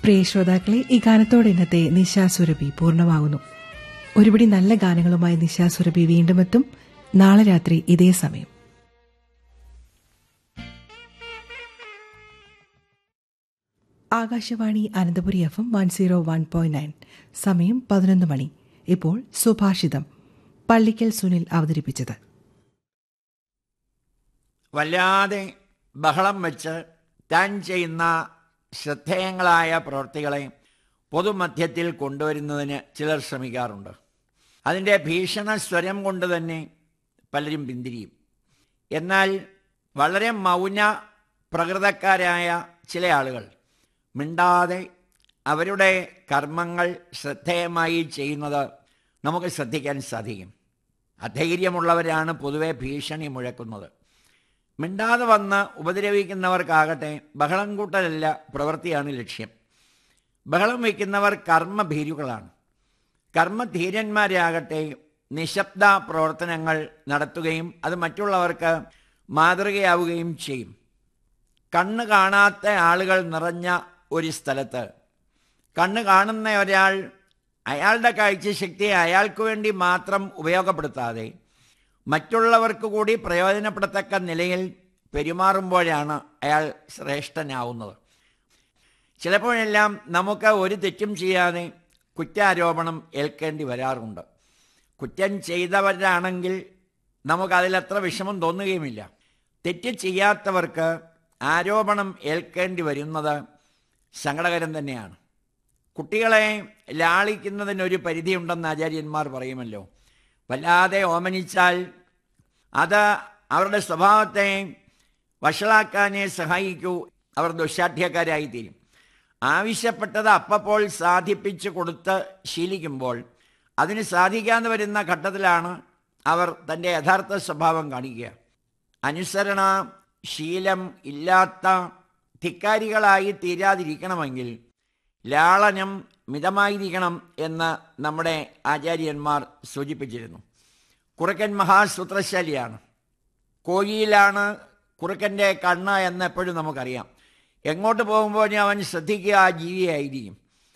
പ്രിയ ശ്രോതാക്കളെ ഈ ഗാനത്തോടെ ഇന്നത്തെ നിശാസുരഭി പൂർണ്ണമാകുന്നു ഒരുപിടി നല്ല ഗാനങ്ങളുമായി നിശാസുരഭി വീണ്ടും എത്തും നാളെ രാത്രി ഇതേ സമയം Akashvani Ananthapuri F M one zero one point nine സമയം പതിനൊന്ന് മണി ഇപ്പോൾ സുഭാഷിതം പള്ളിക്കൽ സുനിൽ അവതരിപ്പിച്ചത് വല്ലാതെ ബഹളം വെച്ച് താൻ ചെയ്യുന്ന ശ്രദ്ധേയങ്ങളായ പ്രവൃത്തികളെ പൊതുമധ്യത്തിൽ കൊണ്ടുവരുന്നതിന് ചിലർ ശ്രമിക്കാറുണ്ട് അതിൻ്റെ ഭീഷണ സ്വരം കൊണ്ട് തന്നെ പലരും പിന്തിരിയും എന്നാൽ വളരെ മൗന പ്രകൃതക്കാരായ ചില ആളുകൾ മിണ്ടാതെ അവരുടെ കർമ്മങ്ങൾ ശ്രദ്ധേയമായി ചെയ്യുന്നത് നമുക്ക് ശ്രദ്ധിക്കാൻ സാധിക്കും അധൈര്യമുള്ളവരാണ് പൊതുവെ ഭീഷണി മുഴക്കുന്നത് മിണ്ടാതെ വന്ന് ഉപദ്രവിക്കുന്നവർക്കാകട്ടെ ബഹളം കൂട്ടലല്ല പ്രവൃത്തിയാണ് ലക്ഷ്യം ബഹളം വയ്ക്കുന്നവർ കർമ്മഭീരുകളാണ് കർമ്മധീരന്മാരാകട്ടെ നിശബ്ദ പ്രവർത്തനങ്ങൾ നടത്തുകയും അത് മറ്റുള്ളവർക്ക് മാതൃകയാവുകയും ചെയ്യും കണ്ണ് കാണാത്ത ആളുകൾ നിറഞ്ഞ ഒരു സ്ഥലത്ത് കണ്ണ് കാണുന്ന ഒരാൾ അയാളുടെ കാഴ്ചശക്തിയെ അയാൾക്ക് വേണ്ടി മാത്രം ഉപയോഗപ്പെടുത്താതെ മറ്റുള്ളവർക്ക് കൂടി പ്രയോജനപ്പെടത്തക്ക നിലയിൽ പെരുമാറുമ്പോഴാണ് അയാൾ ശ്രേഷ്ഠനാവുന്നത് ചിലപ്പോഴെല്ലാം നമുക്ക് ഒരു തെറ്റും ചെയ്യാതെ കുറ്റാരോപണം ഏൽക്കേണ്ടി വരാറുണ്ട് കുറ്റം ചെയ്തവരാണെങ്കിൽ നമുക്കതിലത്ര വിഷമം തോന്നുകയുമില്ല തെറ്റ് ചെയ്യാത്തവർക്ക് ആരോപണം ഏൽക്കേണ്ടി വരുന്നത് സങ്കടകരം തന്നെയാണ് കുട്ടികളെ ലാളിക്കുന്നതിനൊരു പരിധിയുണ്ടെന്ന് ആചാര്യന്മാർ പറയുമല്ലോ വല്ലാതെ ഓമനിച്ചാൽ അത് അവരുടെ സ്വഭാവത്തെ വഷളാക്കാനേ സഹായിക്കൂ അവർ ദുശാഠ്യക്കാരായിത്തീരും ആവശ്യപ്പെട്ടത് അപ്പപ്പോൾ സാധിപ്പിച്ചു കൊടുത്ത് ശീലിക്കുമ്പോൾ അതിന് സാധിക്കാതെ വരുന്ന ഘട്ടത്തിലാണ് അവർ തൻ്റെ യഥാർത്ഥ സ്വഭാവം കാണിക്കുക അനുസരണ ശീലം ഇല്ലാത്ത ധിക്കാരികളായി തീരാതിരിക്കണമെങ്കിൽ ലാളനം മിതമായിരിക്കണം എന്ന് നമ്മുടെ ആചാര്യന്മാർ സൂചിപ്പിച്ചിരുന്നു കുറുക്കൻ മഹാസൂത്രശാലിയാണ് കോഴിയിലാണ് കുറുക്കൻ്റെ കണ്ണ് എന്ന് എപ്പോഴും നമുക്കറിയാം എങ്ങോട്ട് പോകുമ്പോഴും അവൻ ശ്രദ്ധിക്കുക ആ ജീവിയായിരിക്കും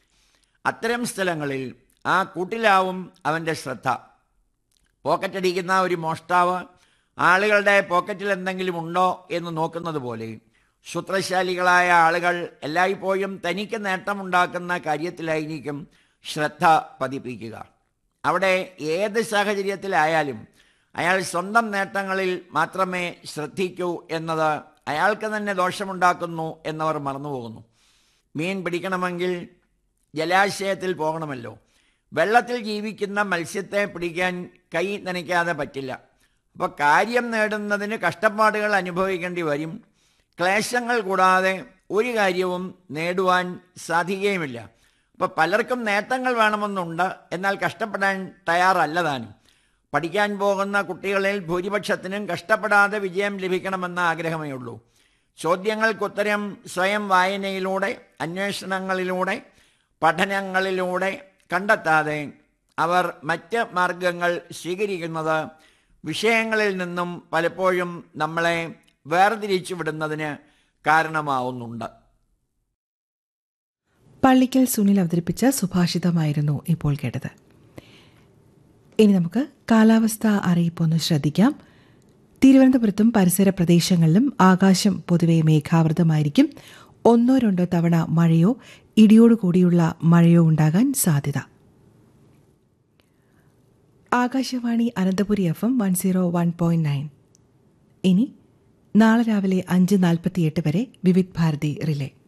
അത്തരം സ്ഥലങ്ങളിൽ ആ കൂട്ടിലാവും അവൻ്റെ ശ്രദ്ധ പോക്കറ്റടിക്കുന്ന ഒരു മോഷ്ടാവ് ആളുകളുടെ പോക്കറ്റിൽ എന്തെങ്കിലും ഉണ്ടോ എന്ന് നോക്കുന്നത് പോലെ സൂത്രശാലികളായ ആളുകൾ എല്ലായ്പ്പോഴും തനിക്ക് നേട്ടമുണ്ടാക്കുന്ന കാര്യത്തിലായിരിക്കും ശ്രദ്ധ പതിപ്പിക്കുക അവിടെ ഏത് സാഹചര്യത്തിലായാലും അയാൾ സ്വന്തം നേട്ടങ്ങളിൽ മാത്രമേ ശ്രദ്ധിക്കൂ എന്നത് അയാൾക്ക് തന്നെ ദോഷമുണ്ടാക്കുന്നു എന്നവർ മറന്നുപോകുന്നു മീൻ പിടിക്കണമെങ്കിൽ ജലാശയത്തിൽ പോകണമല്ലോ വെള്ളത്തിൽ ജീവിക്കുന്ന മത്സ്യത്തെ പിടിക്കാൻ കൈ നനയ്ക്കാതെ പറ്റില്ല അപ്പോൾ കാര്യം നേടുന്നതിന് കഷ്ടപ്പാടുകൾ അനുഭവിക്കേണ്ടി വരും ക്ലേശങ്ങൾ കൂടാതെ ഒരു കാര്യവും നേടുവാൻ സാധിക്കുകയുമില്ല അപ്പോൾ പലർക്കും നേട്ടങ്ങൾ വേണമെന്നുണ്ട് എന്നാൽ കഷ്ടപ്പെടാൻ തയ്യാറല്ല താനും പഠിക്കാൻ പോകുന്ന കുട്ടികളിൽ ഭൂരിപക്ഷത്തിനും കഷ്ടപ്പെടാതെ വിജയം ലഭിക്കണമെന്ന ആഗ്രഹമേ ഉള്ളൂ ചോദ്യങ്ങൾക്കുത്തരം സ്വയം വായനയിലൂടെ അന്വേഷണങ്ങളിലൂടെ പഠനങ്ങളിലൂടെ കണ്ടെത്താതെ അവർ മറ്റ് മാർഗങ്ങൾ സ്വീകരിക്കുന്നത് വിഷയങ്ങളിൽ നിന്നും പലപ്പോഴും നമ്മളെ വേർതിരിച്ചു വിടുന്നതിന് കാരണമാവുന്നുണ്ട് പള്ളിക്കൽ സുനിൽ അവതരിപ്പിച്ച സുഭാഷിതമായിരുന്നു ഇപ്പോൾ കേട്ടത് ഇനി നമുക്ക് കാലാവസ്ഥ അറിയിപ്പൊന്ന് ശ്രദ്ധിക്കാം തിരുവനന്തപുരത്തും പരിസര പ്രദേശങ്ങളിലും ആകാശം പൊതുവെ മേഘാവൃതമായിരിക്കും ഒന്നോ രണ്ടോ തവണ മഴയോ ഇടിയോടുകൂടിയുള്ള മഴയോ ഉണ്ടാകാൻ സാധ്യത Akashvani Ananthapuri F M one zero one point nine ഇനി നാളെ രാവിലെ അഞ്ച് നാൽപ്പത്തിയെട്ട് വരെ വിവിധ് ഭാരതി റിലേ